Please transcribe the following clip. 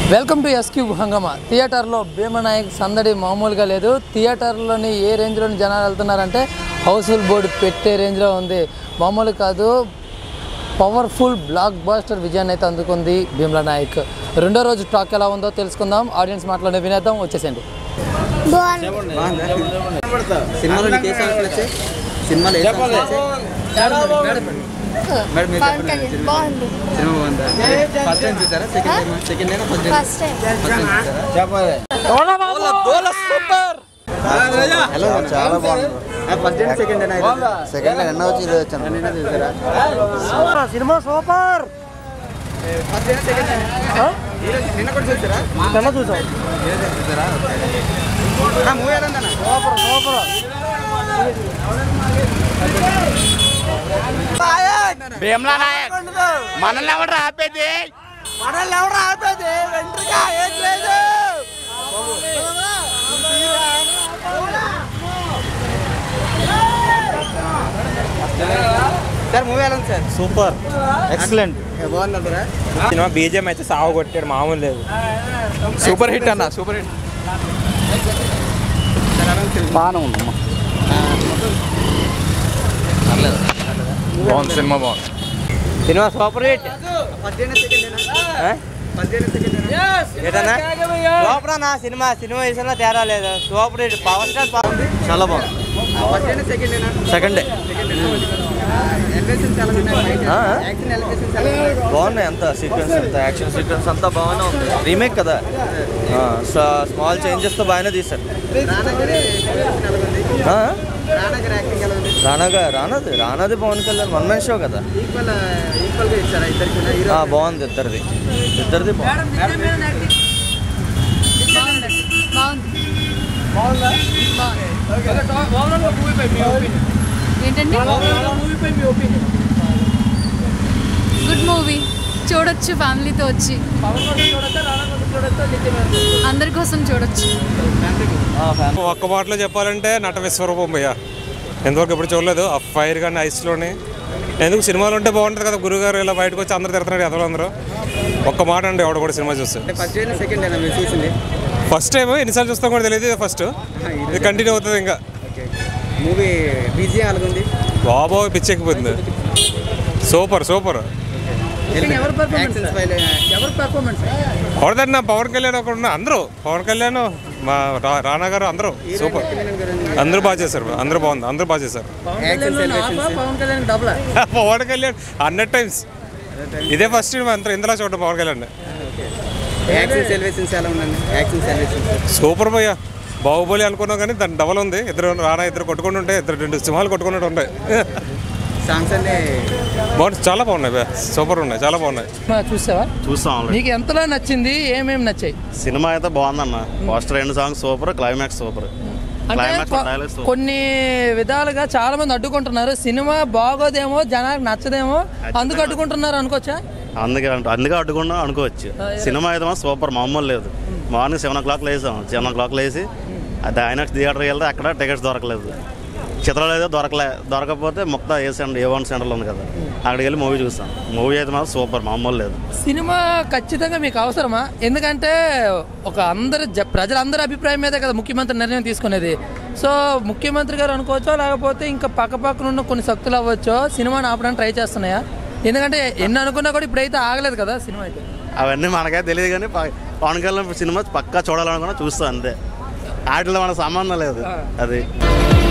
Welcome to SQ హంగమా థియేటర్లో భీమనాయక్ సందడి మామూలుగా లేదు థియేటర్లోని ఏ రేంజ్లోని జనాలు వెళ్తున్నారంటే హౌస్ఫుల్ బోర్డు పెట్టే రేంజ్లో ఉంది మామూలు కాదు పవర్ఫుల్ బ్లాక్ బాస్టర్ విజయాన్ని అయితే అందుకుంది భీమ్లా నాయక్ రెండో రోజు టాక్ ఎలా ఉందో తెలుసుకుందాం ఆడియన్స్ మాట్లాడే వినేద్దాం వచ్చేసేయండి సినిమాలో నీకు ఏ సాంగ్స్ నచ్చాయి సినిమాలో ఏ సాంగ్స్ నచ్చాయి మేడం మీరు పవన్ చెప్పండి కళ్యాణ్ బాగుంది సినిమా బాగుందా ఫస్ట్ టైం చూసారా second time second time first time first time hello చాలా బాగుంది first time second time second నిన్న వచ్చి ఈరోజు వచ్చాను నిన్న చూసారా cinema super first time second time ఈరోజు నిన్న కూడా చూసారా నిన్న చూసాం ఈరోజు చూసారా ఓకే మూవీ ఎలా ఉందన్న సూపర్ సూపర్ భీమ్లా నాయక్ మనల్ని ఎవరు ఆపేది మనల్ని ఎవరు ఆపేది వెంట్రుగా ఏం లేదు సార్ మూవీ ఎలా ఉంది సార్ సూపర్ ఎక్సలెంట్ బాగుందంటారా సినిమా బీజేం అయితే సాగు కొట్టాడు మామూలు లేదు సూపర్ హిట్ అన్న సూపర్ హిట్ బాగానే ఉందమ్మా బాగుంది సినిమా బాగుంది cinema super hit first time second time first time second time ఏదన్నా సూపర్ అన్న సినిమా సినిమా విషయంలో తేడా లేదు super hit power star Pavan చాలా బాగుంది first time second time second elevations ఎలా ఉన్నాయి యాక్షన్ ఎలివేషన్స్ ఎలా ఉన్నాయి బాగున్నాయి అంత సీక్వెన్స్ అంత యాక్షన్ సీక్వెన్స్ అంతా బాగానే ఉంది రీమేక్ కదా స్మాల్ చేంజెస్తో బాగానే తీశారు రానా గారి ఎలివేషన్ ఎలా ఉంది ఆ? రానా గారి యాక్టింగ్ ఎలా ఉంది రానాగా రానాది రానాది Pavan Kalyan one man show కదా ఈక్వల్ ఈక్వల్ గా ఇచ్చారా ఇద్దరికి హీరో ఆ, బాగుంది ఇద్దరిది ఇద్దరిది బాగుంది బాగుంది ఏంటండి గుడ్ మూవీ చూడొచ్చు ఫ్యామిలీతో వచ్చి అందరి కోసం చూడొచ్చు ఒక్క మాటలో చెప్పాలంటే నట విశ్వరూపం భయ్య ఎంతవరకు ఎప్పుడు చూడలేదు ఆ ఫైర్ కానీ ఐస్లోని ఎందుకు సినిమాలు ఉంటే బాగుంటుంది కదా గురుగారు ఇలా బయటకు వచ్చి అందరు తిడుతున్నాడు ఎదలు అందరూ ఒక్క మాట అండి ఎవడ కూడా సినిమా చూస్తే అంటే ఫస్ట్ అయినా సెకండ్ అయినా మీరు చూసింది ఫస్ట్ టైం ఎన్నిసార్లు చూస్తాం కూడా తెలియదు ఇది ఫస్ట్ ఇది కంటిన్యూ అవుతుంది ఇంకా ఓకే మూవీ బీజీ అలాగుంది బాబో పిచ్చెక్కిపోతుంది సూపర్ సూపర్ ఎవరు పర్ఫార్మెన్స్ ఎవరు పర్ఫార్మెన్స్ ఎవరిదన్నా పవన్ కళ్యాణ్ ఒకడు ఉన్నా అందరూ పవన్ కళ్యాణ్ మా రా- రానా గారు అందరూ సూపర్ అందరూ బాగా చేశారు అందరూ బాగుంది అందరూ బాగా చేశారు action celebrations Pavan Kalyan double Pavan Kalyan hundred times ఇదే ఫస్ట్ టైం అంత ఇంతలా చూడడం పవన్ కళ్యాణ్ యాక్షన్ సెలబ్రేషన్స్ ఎలా ఉందండి యాక్షన్ సెలబ్రేషన్స్ సూపర్ భయ్య బాహుబలి అనుకున్నాం కానీ దాని డబల్ ఉంది ఇద్దరు రానా ఇద్దరు కొట్టుకుంటూ ఉంటాయి ఇద్దరు రెండు సింహాలు కొట్టుకున్నట్టు ఉంటాయి సాంగ్స్ అన్ని బాగుంది చాలా బాగున్నాయి భయ్య సూపర్ ఉన్నాయి చాలా బాగున్నాయి చూసావా చూస్తాం నీకు ఎంతలా నచ్చింది ఏమేమి నచ్చాయి సినిమా అయితే బాగుందన్న ఫస్ట్ రెండు సాంగ్స్ సూపర్ క్లైమాక్స్ సూపర్ అంటే క్లైమాక్స్ కొ- డైలాగ్స్ సూపర్ కొన్ని విధాలుగా చాలా మంది అడ్డుకుంటున్నారు సినిమా బాగోదేమో జనానికి నచ్చదేమో అందుకు అడ్డుకుంటున్నారు అనుకోవచ్చా అందుకే అంట- అందుకే అడ్డుకున్నా అనుకోవచ్చు సినిమా అయితే మాత్రం సూపర్ మామూలు లేదు మార్నింగ్ సెవెన్ ఓ క్లాక్ లేసాం సెవెన్ ఓ క్లాక్ లేసి అది ఐనాక్స్ థియేటర్కి వెళ్తే అక్కడ టికెట్స్ దొరకలేదు చిత్రాలు అయితే దొరకలే దొరకకపోతే మొత్తం ఏ సెంటర్ ఏ వన్ సెంటర్లో ఉంది కదా అక్కడికి వెళ్ళి మూవీ చూస్తాం మూవీ అయితే మాత్రం సూపర్ మామూలు లేదు సినిమా ఖచ్చితంగా మీకు అవసరమా ఎందుకంటే ఒక అందరు జ- ప్రజలందరి అభిప్రాయం మీదే కదా ముఖ్యమంత్రి నిర్ణయం తీసుకునేది సో ముఖ్యమంత్రి గారు అనుకోవచ్చో లేకపోతే ఇంకా పక్క పక్కన ఉన్న కొన్ని శక్తులు అవ్వచ్చో సినిమాని ఆపడానికి ట్రై చేస్తున్నాయా ఎందుకంటే ఎన్ని అనుకున్నా కూడా ఇప్పుడైతే ఆగలేదు కదా సినిమా అయితే అవన్నీ మనకే తెలియదు కానీ ప- పవన్ కళ్యాణ్ సినిమా పక్కా చూడాలనుకున్నా చూస్తాం అంతే వాటిలో మనకు సంబంధం లేదు అది